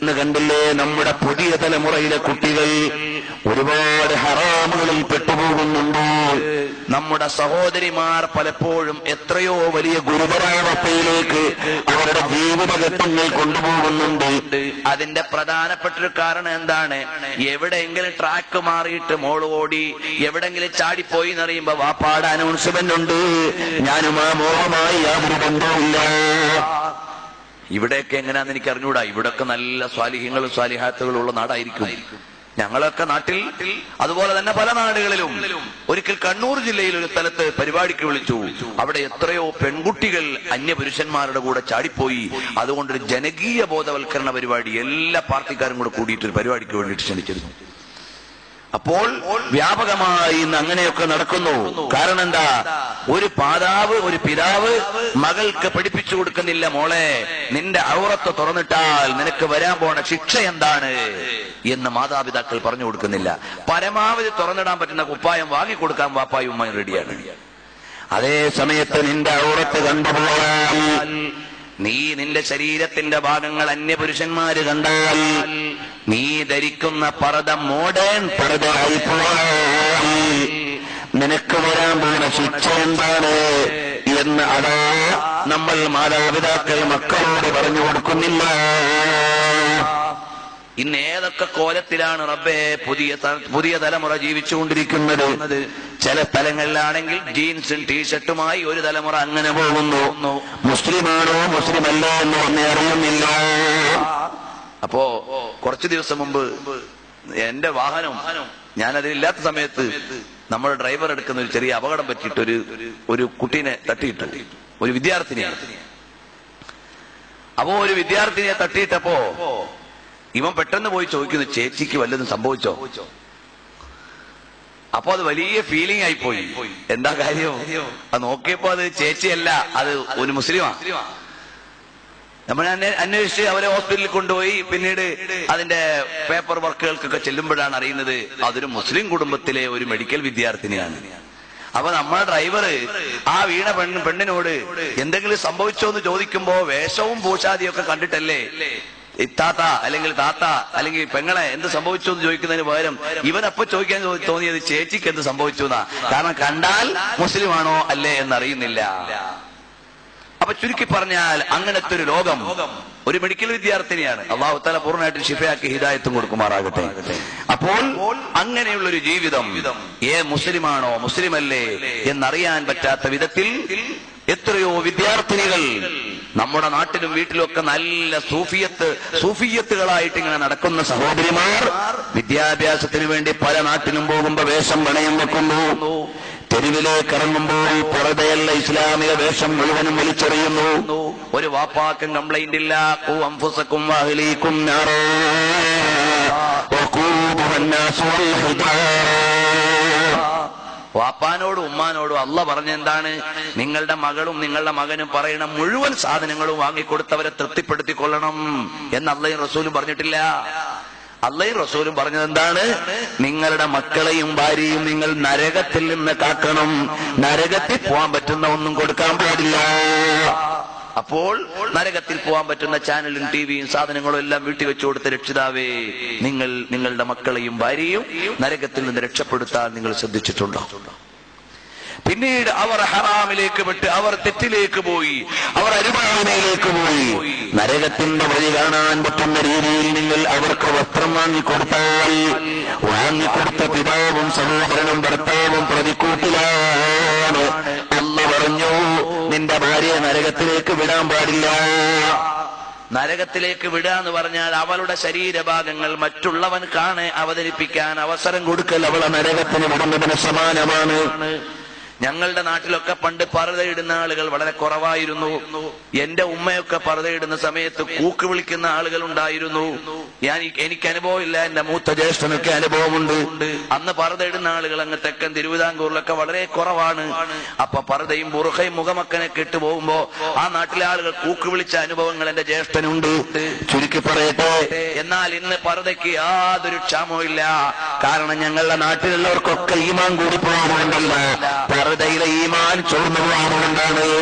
ഇന്ന് കണ്ടില്ലേ നമ്മുടെ പുതിയ തലമുറയിലെ കുട്ടികൾ ഒരുപാട് ഹറാമുകളിൽ പെട്ടുപോകുന്നുണ്ട് നമ്മുടെ സഹോദരിമാർ പലപ്പോഴും എത്രയോ വലിയ ഗുരുതരാവസ്ഥയിലേക്ക് അവരുടെ ജീവിതഘട്ടങ്ങൾ കൊണ്ടുപോകുന്നുണ്ട് അതിന്റെ പ്രധാനപ്പെട്ട ഒരു കാരണം എന്താണ് എവിടെയെങ്കിലും ട്രാക്ക് മാറിയിട്ട് മോള് ഓടി എവിടെങ്കിലും ചാടിപ്പോയി എന്നറിയുമ്പോ വാപ്പാട് അനൗൺസ്മെന്റ് ഉണ്ട് ഞാനും ആ മോഹമായി യാതൊരു ബന്ധവുമില്ല ഇവിടെയൊക്കെ എങ്ങനെയാന്ന് എനിക്ക് അറിഞ്ഞൂടാ ഇവിടൊക്കെ നല്ല സ്വാലിഹ്യങ്ങളും സ്വാലിഹാത്തുകളും ഉള്ള നാടായിരിക്കും ഞങ്ങളൊക്കെ നാട്ടിൽ അതുപോലെ തന്നെ പല നാടുകളിലും ഒരിക്കൽ കണ്ണൂർ ജില്ലയിൽ ഒരു സ്ഥലത്ത് പരിപാടിക്ക് വിളിച്ചു അവിടെ എത്രയോ പെൺകുട്ടികൾ അന്യപുരുഷന്മാരുടെ കൂടെ ചാടിപ്പോയി അതുകൊണ്ടൊരു ജനകീയ ബോധവൽക്കരണ പരിപാടി എല്ലാ പാർട്ടിക്കാരും കൂടെ കൂടിയിട്ട് ഒരു പരിപാടിക്ക് വേണ്ടിയിട്ട് ക്ഷണിച്ചിരുന്നു അപ്പോൾ വ്യാപകമായി ഇന്ന് അങ്ങനെയൊക്കെ നടക്കുന്നു കാരണം എന്താ ഒരു പാതാവ് ഒരു പിതാവ് മകൾക്ക് പഠിപ്പിച്ചു കൊടുക്കുന്നില്ല മോളെ നിന്റെ ഔറത്ത് തുറന്നിട്ടാൽ നിനക്ക് വരാൻ പോണ ശിക്ഷ എന്താണ് എന്ന് മാതാപിതാക്കൾ പറഞ്ഞു കൊടുക്കുന്നില്ല പരമാവധി തുറന്നിടാൻ പറ്റുന്ന കുപ്പായം വാങ്ങിക്കൊടുക്കാൻ വാപ്പായും ഉമ്മയും റെഡിയാണ് അതേ സമയത്ത് നിന്റെ ഔറത്ത് കണ്ടുപോയാൽ നീ നിന്റെ ശരീരത്തിന്റെ ഭാഗങ്ങൾ അന്യപുരുഷന്മാര് കണ്ടാൽ നീ ധരിക്കുന്ന പർദ്ദ മോഡേൺ പർദ്ദയായി പോയാൽ നിനക്ക് വരാൻ പോകുന്ന ശിക്ഷ എന്താണ് എന്ന് അതാ നമ്മൾ മാതാപിതാക്കൾ മക്കളോട് പറഞ്ഞു കൊടുക്കുന്നില്ല ഇന്ന് ഏതൊക്കെ കോലത്തിലാണ് റബ്ബെ പുതിയ ത- പുതിയ തലമുറ ജീവിച്ചുകൊണ്ടിരിക്കുന്നത് ചില സ്ഥലങ്ങളിലാണെങ്കിൽ ജീൻസും ടീഷർട്ടുമായി ഒരു തലമുറ അങ്ങനെ പോകുന്നു മുസ്ലിമാണോ മുസ്ലിം അല്ല എന്ന് ഒന്നേ അറിയുന്നില്ല അപ്പോ കുറച്ചു ദിവസം മുമ്പ് എന്റെ വാഹനം ഞാനതിലില്ലാത്ത സമയത്ത് നമ്മുടെ ഡ്രൈവർ എടുക്കുന്ന ഒരു ചെറിയ അപകടം പറ്റിയിട്ട് ഒരു ഒരു കുട്ടീനെ തട്ടിയിട്ടു ഒരു വിദ്യാർത്ഥിനിയാണ് അപ്പോ ഒരു വിദ്യാർത്ഥിനിയെ തട്ടിയിട്ടപ്പോ ഇവൻ പെട്ടെന്ന് പോയി ചോദിക്കുന്നു ചേച്ചിക്ക് വല്ലതും സംഭവിച്ചോ അപ്പൊ അത് വലിയ ഫീലിംഗ് ആയി പോയി എന്താ കാര്യം അത് നോക്കിയപ്പോ അത് ചേച്ചിയല്ല അത് ഒരു മുസ്ലിമാ നമ്മൾ അന്വേ- അന്വേഷിച്ച് അവരെ ഹോസ്പിറ്റലിൽ കൊണ്ടുപോയി പിന്നീട് അതിന്റെ പേപ്പർ വർക്കുകൾക്കൊക്കെ ചെല്ലുമ്പോഴാണ് അറിയുന്നത് അതൊരു മുസ്ലിം കുടുംബത്തിലെ ഒരു മെഡിക്കൽ വിദ്യാർത്ഥിനിയാണ് അപ്പൊ നമ്മുടെ ഡ്രൈവർ ആ വീണ പെണ്ണ് പെണ്ണിനോട് എന്തെങ്കിലും സംഭവിച്ചോ എന്ന് ചോദിക്കുമ്പോ വേഷവും പൂഷാദിയൊക്കെ കണ്ടിട്ടല്ലേ ഇത്താത്ത അല്ലെങ്കിൽ താത്ത അല്ലെങ്കിൽ പെങ്ങളെ എന്ത് സംഭവിച്ചു എന്ന് ചോദിക്കുന്നതിന് പകരം ഇവനപ്പൊ ചോദിക്കാൻ തോ- തോന്നിയത് ചേച്ചിക്ക് എന്ത് സംഭവിച്ചു എന്നാ കാരണം കണ്ടാൽ മുസ്ലിമാണോ അല്ലേ എന്നറിയുന്നില്ല അപ്പൊ ചുരുക്കി പറഞ്ഞാൽ അങ്ങനത്തെ ഒരു ലോകം ഒരു മെഡിക്കൽ വിദ്യാർത്ഥിനിയാണ് അള്ളാഹു താല പൂർണ്ണമായിട്ട് ഷിഫയാക്കി ഹിദായത്തും കൊടുക്കുമാറാകട്ടെ അപ്പോൾ അങ്ങനെയുള്ള ഒരു ജീവിതം ഏ മുസ്ലിമാണോ മുസ്ലിമല്ലേ എന്നറിയാൻ പറ്റാത്ത വിധത്തിൽ എത്രയോ വിദ്യാർത്ഥിനികൾ നമ്മുടെ നാട്ടിലും വീട്ടിലും ഒക്കെ നല്ല സൂഫിയത്ത് സൂഫിയത്തുകളായിട്ട് ഇങ്ങനെ നടക്കുന്ന സഹോദരിമാർ വിദ്യാഭ്യാസത്തിന് വേണ്ടി പല നാട്ടിലും പോകുമ്പോ വേഷം പണയം വെക്കുന്നു തെരുവിലേക്ക് ഇറങ്ങുമ്പോൾ പുറതയല്ല ഇസ്ലാമിക വേഷം മുഴുവനും വലിച്ചെറിയുന്നു ഒരു വാപ്പാക്കും കംപ്ലൈന്റ് ഇല്ല കൂ അംഫുസക്കും വാഹിലീക്കും നാറോ وقودها الناس والحجارة വാപ്പാനോടും ഉമ്മാനോടും അല്ല പറഞ്ഞെന്താണ് നിങ്ങളുടെ മകളും നിങ്ങളുടെ മകനും പറയണ മുഴുവൻ സാധനങ്ങളും വാങ്ങിക്കൊടുത്തവരെ തൃപ്തിപ്പെടുത്തിക്കൊള്ളണം എന്ന് അള്ളയും റസൂലും പറഞ്ഞിട്ടില്ല അള്ളയും റസൂലും പറഞ്ഞത് എന്താണ് നിങ്ങളുടെ മക്കളെയും ഭാര്യയും നിങ്ങൾ നരകത്തിൽ നിന്ന് കാക്കണം നരകത്തിൽ പോകാൻ പറ്റുന്ന ഒന്നും കൊടുക്കാൻ പാടില്ല അപ്പോൾ നരകത്തിൽ പോകാൻ പറ്റുന്ന ചാനലും ടിവിയും സാധനങ്ങളും എല്ലാം വീട്ടിൽ വെച്ചു കൊടുത്ത രക്ഷിതാവേ നിങ്ങൾ നിങ്ങളുടെ മക്കളെയും ഭാര്യയും നരകത്തിൽ നിന്ന് രക്ഷപ്പെടുത്താൻ നിങ്ങൾ ശ്രദ്ധിച്ചിട്ടുണ്ടോ പിന്നീട് അവർ ഹറാമിലേക്ക് വിട്ട് അവർ തെറ്റിലേക്ക് പോയി അവർ അരുമാനയിലേക്ക് പോയി നരകത്തിന്റെ വഴി കാണാൻ പറ്റുന്ന രീതിയിൽ നിങ്ങൾ അവർക്ക് വസ്ത്രം വാങ്ങിക്കൊടുത്താൽ വാങ്ങിക്കൊടുത്ത പിതാവും സഹോദരനും ഭർത്താവും പ്രതിക്കൂട്ടിലാണ് അല്ല പറഞ്ഞു നിന്റെ ഭാര്യയെ നരകത്തിലേക്ക് വിടാൻ പാടില്ല നരകത്തിലേക്ക് വിടുക എന്ന് പറഞ്ഞാൽ അവളുടെ ശരീരഭാഗങ്ങൾ മറ്റുള്ളവൻ കാണെ അവതരിപ്പിക്കാൻ അവസരം കൊടുക്കൽ അവളെ നരകത്തിന് വിടുന്നതിന് സമാനമാണ് ഞങ്ങളുടെ നാട്ടിലൊക്കെ പണ്ട് പർദ്ദയിടുന്ന ആളുകൾ വളരെ കുറവായിരുന്നു എന്റെ ഉമ്മയൊക്കെ പർദ്ദയിടുന്ന സമയത്ത് കൂക്ക് വിളിക്കുന്ന ആളുകൾ ഉണ്ടായിരുന്നു ഞാൻ എനിക്ക് അനുഭവമില്ല എന്റെ മൂത്ത ജ്യേഷ്ഠനൊക്കെ അനുഭവമുണ്ട് അന്ന് പർദ്ദയിടുന്ന ആളുകൾ അങ്ങ് തെക്കൻ തിരുവിതാംകൂറിലൊക്കെ വളരെ കുറവാണ് അപ്പൊ പർദ്ദയും ബുറുഹയും മുഖമക്കനൊക്കെ ഇട്ട് പോകുമ്പോ ആ നാട്ടിലെ ആളുകൾ കൂക്ക് വിളിച്ച അനുഭവങ്ങൾ എന്റെ ജ്യേഷ്ഠനുണ്ട് ചുരുക്കി പറയട്ടെ എന്നാൽ ഇന്ന് പർദ്ദയ്ക്ക് യാതൊരു ക്ഷാമവും ഇല്ല കാരണം ഞങ്ങളുടെ നാട്ടിലുള്ളവർക്കൊക്കെ ഈമാൻ കൂടി പോകാറുണ്ടല്ല പർദ്ദയിലെ ഈമാൻ ചോർന്നു പോകാറുണ്ടാണ്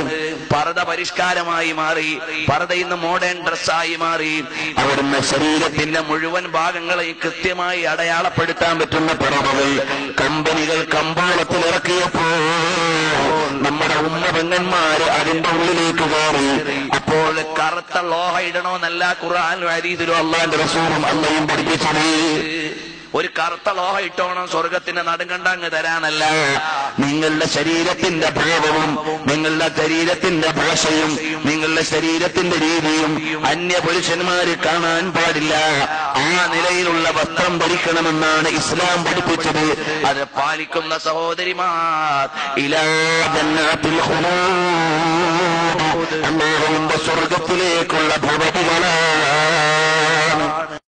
പർദ്ദ പരിഷ്കാരമായി മാറി പർദ്ദ ഇന്ന് മോഡേൺ ഡ്രസ്സായി മാറി അവിടുന്ന് ശരീരത്തിന്റെ മുഴുവൻ ഭാഗങ്ങളെയും കൃത്യമായി അടയാളപ്പെടുത്താൻ പറ്റുന്ന പിറവുകൾ കമ്പനികൾ കമ്പോളത്തിൽ ഇറക്കിയപ്പോ നമ്മുടെ ഉമ്മ പെങ്ങന്മാര് അതിന്റെ ഉള്ളിലേക്ക് കയറി അപ്പോൾ കറുത്ത ലോഹ ഇടണമെന്നല്ല ഖുർആാനും ഹരീതിലും അള്ളാന്റെ റസൂലും അള്ളയും പഠിപ്പിച്ചത് ഒരു കറുത്ത ലോഹ ഇട്ടോണം സ്വർഗത്തിന്റെ നടുങ്കണ്ടങ്ങ് തരാനല്ല നിങ്ങളുടെ ശരീരത്തിന്റെ ഭാവവും നിങ്ങളുടെ ശരീരത്തിന്റെ ഭാഷയും നിങ്ങളുടെ ശരീരത്തിന്റെ രീതിയും അന്യ പുരുഷന്മാര് കാണാൻ പാടില്ല ആ നിലയിലുള്ള വസ്ത്രം ധരിക്കണമെന്നാണ് ഇസ്ലാം പഠിപ്പിച്ചത് അത് പാലിക്കുന്ന സഹോദരിമാർ ഇലാ ജന്നാത്തിൽ ഖുലൂദ്. അല്ലാഹുവിന്റെ സ്വർഗത്തിലേക്കുള്ള ഭവതികളാ